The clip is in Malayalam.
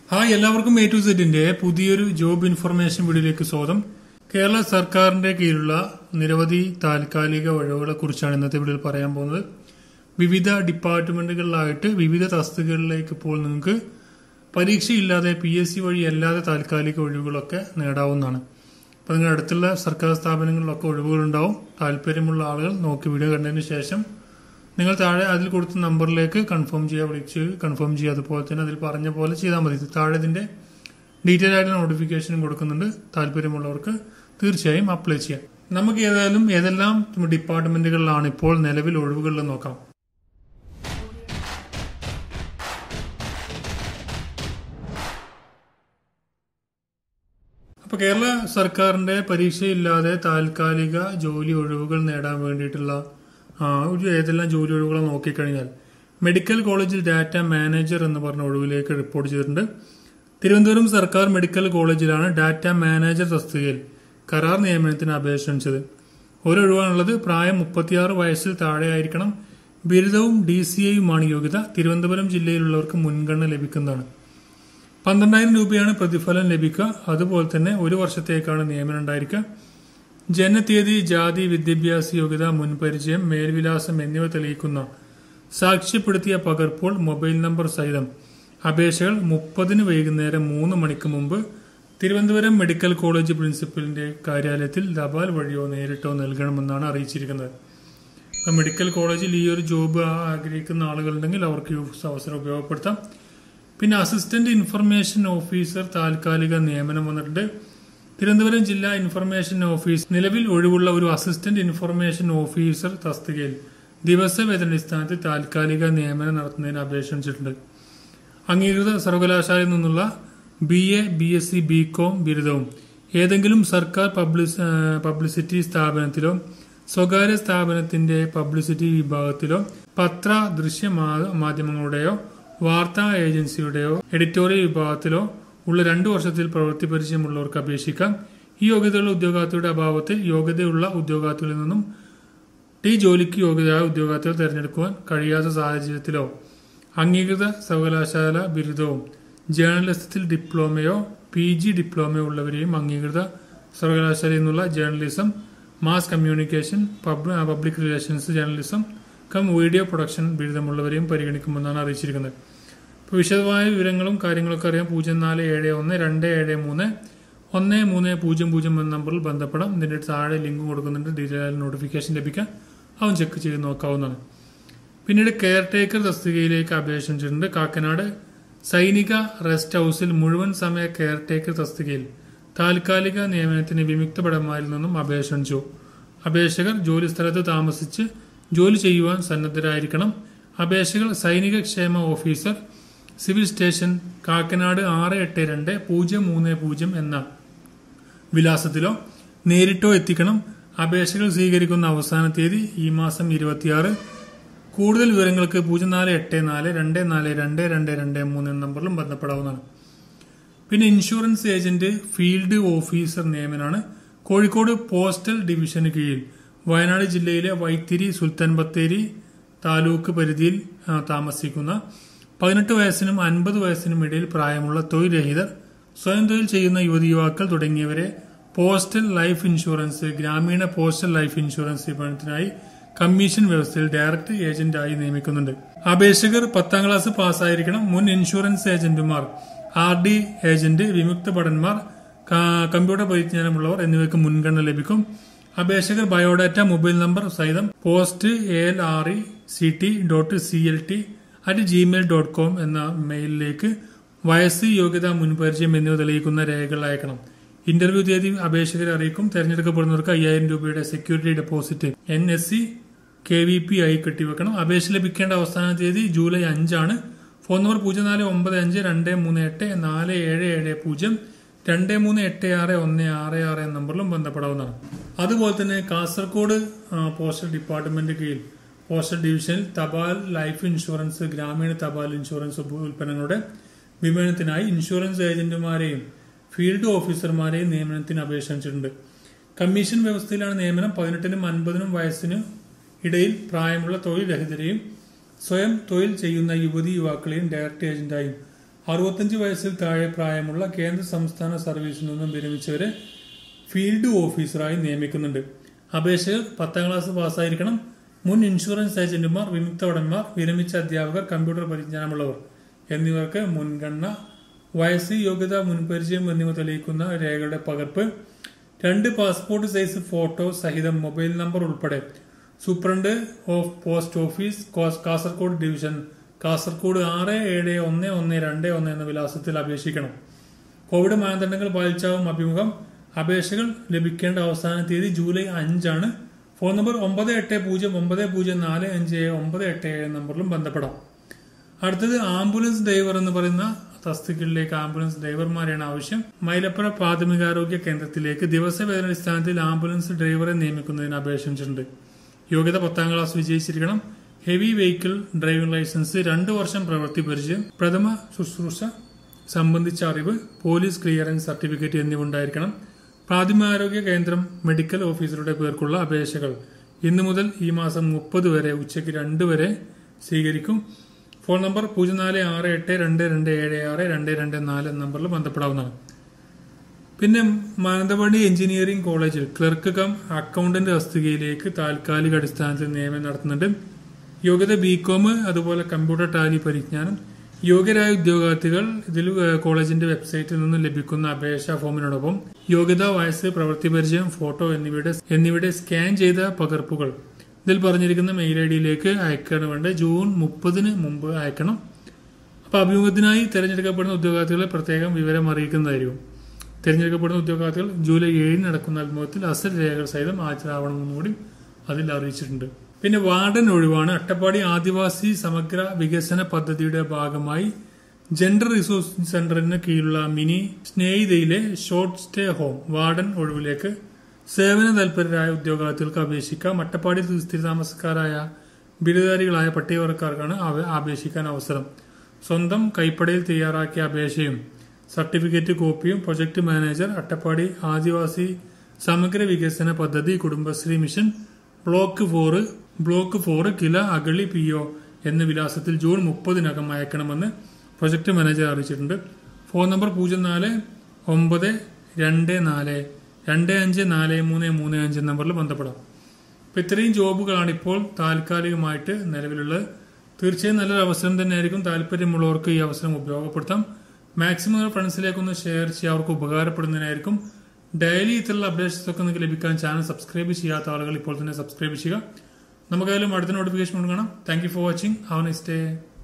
ഹായ് എല്ലാവർക്കും എ ടു സെറ്റിന്റെ പുതിയൊരു ജോബ് ഇൻഫർമേഷൻ വീഡിയോയിലേക്ക് സ്വാഗതം കേരള സർക്കാരിന്റെ കീഴിലുള്ള നിരവധി താൽക്കാലിക ഒഴിവുകളെ കുറിച്ചാണ് ഇന്നത്തെ വീഡിയോയിൽ പറയാൻ പോകുന്നത് വിവിധ ഡിപ്പാർട്ട്മെന്റുകളിലായിട്ട് വിവിധ തസ്തികകളിലേക്ക് ഇപ്പോൾ നിങ്ങൾക്ക് പരീക്ഷയില്ലാതെ പി എസ് സി വഴി അല്ലാതെ താൽക്കാലിക ഒഴിവുകളൊക്കെ നേടാവുന്നതാണ് അപ്പോൾ നിങ്ങളുടെ അടുത്തുള്ള സർക്കാർ സ്ഥാപനങ്ങളിലൊക്കെ ഒഴിവുകളുണ്ടാവും താല്പര്യമുള്ള ആളുകൾ നോക്കി വീഡിയോ കണ്ടതിന് ശേഷം നിങ്ങൾ താഴെ അതിൽ കൊടുത്ത നമ്പറിലേക്ക് കൺഫേം ചെയ്യുക വിളിച്ച് കൺഫേം ചെയ്യുക അതുപോലെ തന്നെ അതിൽ പറഞ്ഞ പോലെ ചെയ്താൽ മതി താഴെ ഇതിന്റെ ഡീറ്റെയിൽ ആയിട്ടുള്ള നോട്ടിഫിക്കേഷൻ കൊടുക്കുന്നുണ്ട് താല്പര്യമുള്ളവർക്ക് തീർച്ചയായും അപ്ലൈ ചെയ്യാം നമുക്ക് ഏതായാലും ഏതെല്ലാം ഡിപ്പാർട്ട്മെന്റുകളിലാണ് ഇപ്പോൾ നിലവിൽ ഒഴിവുകളിൽ നോക്കാം അപ്പൊ കേരള സർക്കാരിന്റെ പരീക്ഷയില്ലാതെ താൽക്കാലിക ജോലി ഒഴിവുകൾ നേടാൻ വേണ്ടിയിട്ടുള്ള ആ, ഒരു ഏതെല്ലാം ജോലി ഒഴിവുകൾ നോക്കിക്കഴിഞ്ഞാൽ മെഡിക്കൽ കോളേജിൽ ഡാറ്റ മാനേജർ എന്ന് പറഞ്ഞ ഒഴിവിലേക്ക് റിപ്പോർട്ട് ചെയ്തിട്ടുണ്ട് തിരുവനന്തപുരം സർക്കാർ മെഡിക്കൽ കോളേജിലാണ് ഡാറ്റ മാനേജർ തസ്തികയിൽ കരാർ നിയമനത്തിന് അപേക്ഷ ക്ഷണിച്ചത് ഒരു ഒഴിവാണുള്ളത് പ്രായം മുപ്പത്തിയാറ് വയസ്സിൽ താഴെയായിരിക്കണം ബിരുദവും ഡി സി ഐയുമാണ് യോഗ്യത തിരുവനന്തപുരം ജില്ലയിലുള്ളവർക്ക് മുൻഗണന ലഭിക്കുന്നതാണ് പന്ത്രണ്ടായിരം രൂപയാണ് പ്രതിഫലം ലഭിക്കുക അതുപോലെ തന്നെ ഒരു വർഷത്തേക്കാണ് നിയമനം ഉണ്ടായിരിക്കുക ജനതീയതി ജാതി വിദ്യാഭ്യാസ യോഗ്യത മുൻപരിചയം മേൽവിലാസം എന്നിവ തെളിയിക്കുന്ന സാക്ഷ്യപ്പെടുത്തിയ പകർപ്പോൾ മൊബൈൽ നമ്പർ സഹിതം അപേക്ഷകൾ മുപ്പതിന് വൈകുന്നേരം മൂന്ന് മണിക്ക് മുമ്പ് തിരുവനന്തപുരം മെഡിക്കൽ കോളേജ് പ്രിൻസിപ്പലിന്റെ കാര്യാലയത്തിൽ തപാൽ വഴിയോ നേരിട്ടോ നൽകണമെന്നാണ് അറിയിച്ചിരിക്കുന്നത് ഇപ്പൊ മെഡിക്കൽ കോളേജിൽ ഈ ഒരു ജോബ് ആഗ്രഹിക്കുന്ന ആളുകളുണ്ടെങ്കിൽ അവർക്ക് ഈ അവസരം ഉപയോഗപ്പെടുത്താം പിന്നെ അസിസ്റ്റന്റ് ഇൻഫർമേഷൻ ഓഫീസർ താൽക്കാലിക നിയമനം വന്നിട്ടുണ്ട് തിരുവനന്തപുരം ജില്ലാ ഇൻഫർമേഷൻ ഓഫീസ് നിലവിൽ ഒഴിവുള്ള ഒരു അസിസ്റ്റന്റ് ഇൻഫർമേഷൻ ഓഫീസർ തസ്തികയിൽ ദിവസവേതനടിസ്ഥാനത്തിൽ താൽക്കാലിക നിയമനം നടത്തുന്നതിന് അപേക്ഷ ക്ഷണിച്ചിട്ടുണ്ട് അംഗീകൃത സർവകലാശാലയിൽ നിന്നുള്ള B A B S C B com ബിരുദവും ഏതെങ്കിലും സർക്കാർ പബ്ലിസ് ആ, പബ്ലിസിറ്റി സ്ഥാപനത്തിലോ സ്വകാര്യ സ്ഥാപനത്തിന്റെ പബ്ലിസിറ്റി വിഭാഗത്തിലോ പത്ര ദൃശ്യ മാ- മാധ്യമങ്ങളുടെയോ വാർത്താ ഏജൻസിയുടെയോ എഡിറ്റോറിയൽ വിഭാഗത്തിലോ ഉള്ള രണ്ടു വർഷത്തിൽ പ്രവൃത്തി പരിചയമുള്ളവർക്ക് അപേക്ഷിക്കാം ഈ യോഗ്യതയുള്ള ഉദ്യോഗാർത്ഥിയുടെ അഭാവത്തിൽ യോഗ്യതയുള്ള ഉദ്യോഗാർത്ഥികളിൽ നിന്നും ഈ ജോലിക്ക് യോഗ്യതയായ ഉദ്യോഗാർത്ഥികൾ തിരഞ്ഞെടുക്കുവാൻ കഴിയാത്ത സാഹചര്യത്തിലോ അംഗീകൃത സർവകലാശാല ബിരുദവും ജേർണലിസത്തിൽ ഡിപ്ലോമയോ പി ജി ഡിപ്ലോമയോ ഉള്ളവരെയും അംഗീകൃത സർവകലാശാലയിൽ നിന്നുള്ള journalism mass communication pub- public relations journalism cum video production ബിരുദമുള്ളവരെയും പരിഗണിക്കുമെന്നാണ് അറിയിച്ചിരിക്കുന്നത് ഇപ്പോൾ വിശദമായ വിവരങ്ങളും കാര്യങ്ങളൊക്കെ അറിയാം പൂജ്യം നാല് ഏഴ് ഒന്ന് രണ്ട് ഏഴ് മൂന്ന് ഒന്ന് മൂന്ന് പൂജ്യം പൂജ്യം എന്ന നമ്പറിൽ ബന്ധപ്പെടാം ഇതിന്റെ താഴെ ലിങ്ക് കൊടുക്കുന്നുണ്ട് ഡീറ്റെയിൽ നോട്ടിഫിക്കേഷൻ ലഭിക്കാൻ അവൻ ചെക്ക് ചെയ്ത് നോക്കാവുന്നതാണ് പിന്നീട് കെയർ ടേക്കർ തസ്തികയിലേക്ക് അപേക്ഷ ക്ഷണിച്ചിട്ടുണ്ട് കാക്കനാട് സൈനിക റെസ്റ്റ് ഹൌസിൽ മുഴുവൻ സമയ കെയർ ടേക്കർ തസ്തികയിൽ താൽക്കാലിക നിയമനത്തിന് വിമുക്ത ഭടന്മാരിൽ നിന്നും അപേക്ഷ ക്ഷണിച്ചു അപേക്ഷകർ ജോലി സ്ഥലത്ത് താമസിച്ച് ജോലി ചെയ്യുവാൻ സന്നദ്ധരായിരിക്കണം അപേക്ഷകൾ സൈനിക ക്ഷേമ ഓഫീസർ സിവിൽ സ്റ്റേഷൻ കാക്കനാട് ആറ് എട്ട് രണ്ട് പൂജ്യം മൂന്ന് പൂജ്യം എന്ന വിലാസത്തിലോ നേരിട്ടോ എത്തിക്കണം അപേക്ഷകൾ സ്വീകരിക്കുന്ന അവസാന തീയതി ഈ മാസം ഇരുപത്തിയാറ് കൂടുതൽ വിവരങ്ങൾക്ക് പൂജ്യം നാല് എട്ട് നാല് രണ്ട് നാല് രണ്ട് രണ്ട് രണ്ട് മൂന്ന് എന്ന നമ്പറിലും ബന്ധപ്പെടാവുന്നതാണ് പിന്നെ ഇൻഷുറൻസ് ഏജന്റ് ഫീൽഡ് ഓഫീസർ നിയമനാണ് കോഴിക്കോട് പോസ്റ്റൽ ഡിവിഷന് കീഴിൽ വയനാട് ജില്ലയിലെ വൈത്തിരി സുൽത്താൻ ബത്തേരി താലൂക്ക് പരിധിയിൽ ആ, താമസിക്കുന്ന പതിനെട്ട് വയസ്സിനും അൻപത് വയസ്സിനും ഇടയിൽ പ്രായമുള്ള തൊഴിൽ രഹിതർ സ്വയം തൊഴിൽ ചെയ്യുന്ന യുവതി യുവാക്കൾ തുടങ്ങിയവരെ പോസ്റ്റൽ ലൈഫ് ഇൻഷുറൻസ് ഗ്രാമീണ പോസ്റ്റൽ ലൈഫ് ഇൻഷുറൻസ് വിപണനത്തിനായി കമ്മീഷൻ വ്യവസ്ഥയിൽ ഡയറക്ട് ഏജന്റായി നിയമിക്കുന്നുണ്ട് അപേക്ഷകർ പത്താം ക്ലാസ് പാസ്സായിരിക്കണം മുൻ ഇൻഷുറൻസ് ഏജന്റുമാർ ആർ ഡി ഏജന്റ് വിമുക്ത ഭടന്മാർ ക- കമ്പ്യൂട്ടർ പരിജ്ഞാനമുള്ളവർ എന്നിവയ്ക്ക് മുൻഗണന ലഭിക്കും അപേക്ഷകർ ബയോഡാറ്റ മൊബൈൽ നമ്പർ സഹിതം post A L R E C T dot C L T at Gmail dot com എന്ന മെയിലിലേക്ക് വയസ്സ് യോഗ്യത മുൻപരിചയം എന്നിവ തെളിയിക്കുന്ന രേഖകൾ അയക്കണം ഇന്റർവ്യൂ തീയതി അപേക്ഷകരെ അറിയിക്കും തെരഞ്ഞെടുക്കപ്പെടുന്നവർക്ക് അയ്യായിരം രൂപയുടെ security deposit N S C K V P ആയി കെട്ടിവെക്കണം അപേക്ഷ ലഭിക്കേണ്ട അവസാന തീയതി ജൂലൈ അഞ്ചാണ് ഫോൺ നമ്പർ പൂജ്യം നാല് ഒമ്പത് അഞ്ച് രണ്ട് മൂന്ന് എട്ട് നാല് ഏഴ് ഏഴ് പൂജ്യം രണ്ട് മൂന്ന് എട്ട് ആറ് ഒന്ന് ആറ് ആറ് എന്ന നമ്പറിലും ബന്ധപ്പെടാവുന്നതാണ് അതുപോലെ തന്നെ കാസർഗോഡ് ആ, പോസ്റ്റൽ ഡിപ്പാർട്ട്മെന്റ് കീഴിൽ പോസ്റ്റൽ ഡിവിഷനിൽ തപാൽ ലൈഫ് ഇൻഷുറൻസ് ഗ്രാമീണ തപാൽ ഇൻഷുറൻസ് ഉപ- ഉൽപ്പന്നങ്ങളുടെ വിപണനത്തിനായി ഇൻഷുറൻസ് ഏജന്റുമാരെയും ഫീൽഡ് ഓഫീസർമാരെയും നിയമനത്തിന് അപേക്ഷ ക്ഷണിച്ചിട്ടുണ്ട് കമ്മീഷൻ വ്യവസ്ഥയിലാണ് നിയമനം പതിനെട്ടിനും അൻപതിനും വയസ്സിന് ഇടയിൽ പ്രായമുള്ള തൊഴിൽ രഹിതരെയും സ്വയം തൊഴിൽ ചെയ്യുന്ന യുവതി യുവാക്കളെയും ഡയറക്ട് ഏജന്റായും അറുപത്തഞ്ച് വയസ്സിൽ താഴെ പ്രായമുള്ള കേന്ദ്ര സംസ്ഥാന സർവീസിൽ നിന്നും വിരമിച്ചവരെ ഫീൽഡ് ഓഫീസറായി നിയമിക്കുന്നുണ്ട് അപേക്ഷകർ പത്താം ക്ലാസ് പാസ്സായിരിക്കണം മുൻ ഇൻഷുറൻസ് ഏജന്റുമാർ വിമുക്ത ഭടന്മാർ വിരമിച്ച അധ്യാപകർ കമ്പ്യൂട്ടർ പരിജ്ഞാനമുള്ളവർ എന്നിവർക്ക് മുൻഗണന വയസ്സ് യോഗ്യത മുൻപരിചയം എന്നിവ തെളിയിക്കുന്ന രേഖയുടെ പകർപ്പ് രണ്ട് പാസ്പോർട്ട് സൈസ് ഫോട്ടോ സഹിതം മൊബൈൽ നമ്പർ ഉൾപ്പെടെ സൂപ്രണ്ട് ഓഫ് പോസ്റ്റ് ഓഫീസ് കോസ് കാസർഗോഡ് ഡിവിഷൻ കാസർഗോഡ് ആറ് ഏഴ് ഒന്ന് ഒന്ന് രണ്ട് ഒന്ന് എന്ന വിലാസത്തിൽ അപേക്ഷിക്കണം കോവിഡ് മാനദണ്ഡങ്ങൾ പാലിച്ചാവും അഭിമുഖം അപേക്ഷകൾ ലഭിക്കേണ്ട അവസാന തീയതി ജൂലൈ അഞ്ചാണ് ഫോൺ നമ്പർ ഒമ്പത് എട്ട് പൂജ്യം ഒമ്പത് പൂജ്യം നാല് അഞ്ച് ഏഴ് ഒമ്പത് എട്ട് ഏഴ് നമ്പറിലും ബന്ധപ്പെടാം അടുത്തത് ആംബുലൻസ് ഡ്രൈവർ എന്ന് പറയുന്ന തസ്തികളിലേക്ക് ആംബുലൻസ് ഡ്രൈവർമാരെയാണ് ആവശ്യം മൈലപ്പുറ പ്രാഥമികാരോഗ്യ കേന്ദ്രത്തിലേക്ക് ദിവസവേതന അടിസ്ഥാനത്തിൽ ആംബുലൻസ് ഡ്രൈവറെ നിയമിക്കുന്നതിന് അപേക്ഷിച്ചിട്ടുണ്ട് യോഗ്യത പത്താം ക്ലാസ് വിജയിച്ചിരിക്കണം ഹെവി വെഹിക്കിൾ ഡ്രൈവിംഗ് ലൈസൻസ് രണ്ടു വർഷം പ്രവൃത്തി പരിചയം പ്രഥമ ശുശ്രൂഷ സംബന്ധിച്ച അറിവ് പോലീസ് ക്ലിയറൻസ് സർട്ടിഫിക്കറ്റ് എന്നിവ ഉണ്ടായിരിക്കണം പ്രാഥമികാരോഗ്യ കേന്ദ്രം മെഡിക്കൽ ഓഫീസറുടെ പേർക്കുള്ള അപേക്ഷകൾ ഇന്നു മുതൽ ഈ മാസം മുപ്പത് വരെ ഉച്ചയ്ക്ക് രണ്ട് വരെ സ്വീകരിക്കും ഫോൺ നമ്പർ പൂജ്യം നാല് ആറ് എട്ട് രണ്ട് രണ്ട് ഏഴ് ആറ് രണ്ട് രണ്ട് നാല് എന്ന നമ്പറിൽ ബന്ധപ്പെടാവുന്നതാണ് പിന്നെ മാനന്തവാടി എഞ്ചിനീയറിംഗ് കോളേജിൽ ക്ലർക്ക് കം അക്കൗണ്ടന്റ് തസ്തികയിലേക്ക് താൽക്കാലിക അടിസ്ഥാനത്തിൽ നിയമനം നടത്തുന്നുണ്ട് യോഗ്യത ബികോം അതുപോലെ കമ്പ്യൂട്ടർ ടാലി പരിജ്ഞാനം യോഗ്യരായ ഉദ്യോഗാർത്ഥികൾ ഇതിൽ ഏഹ്, കോളേജിന്റെ വെബ്സൈറ്റിൽ നിന്ന് ലഭിക്കുന്ന അപേക്ഷാ ഫോമിനോടൊപ്പം യോഗ്യത വയസ്സ് പ്രവൃത്തി പരിചയം ഫോട്ടോ എന്നിവയുടെ എന്നിവയുടെ സ്കാൻ ചെയ്ത പകർപ്പുകൾ ഇതിൽ പറഞ്ഞിരിക്കുന്ന മെയിൽ ഐ ഡിയിലേക്ക് അയക്കണം വേണ്ട ജൂൺ മുപ്പതിന് മുമ്പ് അയക്കണം അപ്പൊ അഭിമുഖത്തിനായി തിരഞ്ഞെടുക്കപ്പെടുന്ന ഉദ്യോഗാർത്ഥികളെ പ്രത്യേകം വിവരം അറിയിക്കുന്നതായിരിക്കും തിരഞ്ഞെടുക്കപ്പെടുന്ന ഉദ്യോഗാർത്ഥികൾ ജൂലൈ ഏഴിന് നടക്കുന്ന അഭിമുഖത്തിൽ അസൽ രേഖകൾ സഹിതം ഹാജരാവണമെന്നും കൂടി അതിൽ അറിയിച്ചിട്ടുണ്ട് പിന്നെ വാർഡൻ ഒഴിവാണ് അട്ടപ്പാടി ആദിവാസി സമഗ്ര വികസന പദ്ധതിയുടെ ഭാഗമായി ജെൻഡർ റിസോഴ്സ് സെന്ററിന് കീഴിലുള്ള മിനി സ്നേഹിതയിലെ ഷോർട്ട് സ്റ്റേ ഹോം വാർഡൻ ഒഴിവിലേക്ക് സേവന തൽപരരായ ഉദ്യോഗാർത്ഥികൾക്ക് അപേക്ഷിക്കാം അട്ടപ്പാടി സ്ഥിരതാമസക്കാരായ ബിരുദധാരികളായ പട്ടികവർക്കാർക്കാണ് അവ- അപേക്ഷിക്കാൻ അവസരം സ്വന്തം കൈപ്പടയിൽ തയ്യാറാക്കിയ അപേക്ഷയും സർട്ടിഫിക്കറ്റ് കോപ്പിയും പ്രൊജക്ട് മാനേജർ അട്ടപ്പാടി ആദിവാസി സമഗ്ര വികസന പദ്ധതി Kudumbashree mission block four block four KILA Agali P O എന്ന വിലാസത്തിൽ ജൂൺ മുപ്പതിനകം അയക്കണമെന്ന് പ്രൊജക്ട് മാനേജർ അറിയിച്ചിട്ടുണ്ട് ഫോൺ നമ്പർ പൂജ്യം നാല് ഒമ്പത് രണ്ട് നാല് രണ്ട് അഞ്ച് നാല് മൂന്ന് മൂന്ന് അഞ്ച് നമ്പറിൽ ബന്ധപ്പെടാം അപ്പൊ ഇത്രയും ജോബുകളാണ് ഇപ്പോൾ താൽക്കാലികമായിട്ട് നിലവിലുള്ളത് തീർച്ചയായും നല്ലൊരു അവസരം തന്നെയായിരിക്കും താല്പര്യമുള്ളവർക്ക് ഈ അവസരം ഉപയോഗപ്പെടുത്താം മാക്സിമം ഫ്രണ്ട്സിലേക്കൊന്ന് ഷെയർ ചെയ്യുക അവർക്ക് ഉപകാരപ്പെടുന്നതിനായിരിക്കും ഡെയിലി ഇത്തരത്തിലുള്ള അപ്ഡേഷൻസ് ഒക്കെ നിങ്ങൾക്ക് ലഭിക്കാൻ ചാനൽ സബ്സ്ക്രൈബ് ചെയ്യാത്ത ആളുകൾ ഇപ്പോൾ തന്നെ സബ്സ്ക്രൈബ് ചെയ്യുക നമുക്കായാലും അടുത്ത നോട്ടിഫിക്കേഷൻ കാണാം thank you for watching have next day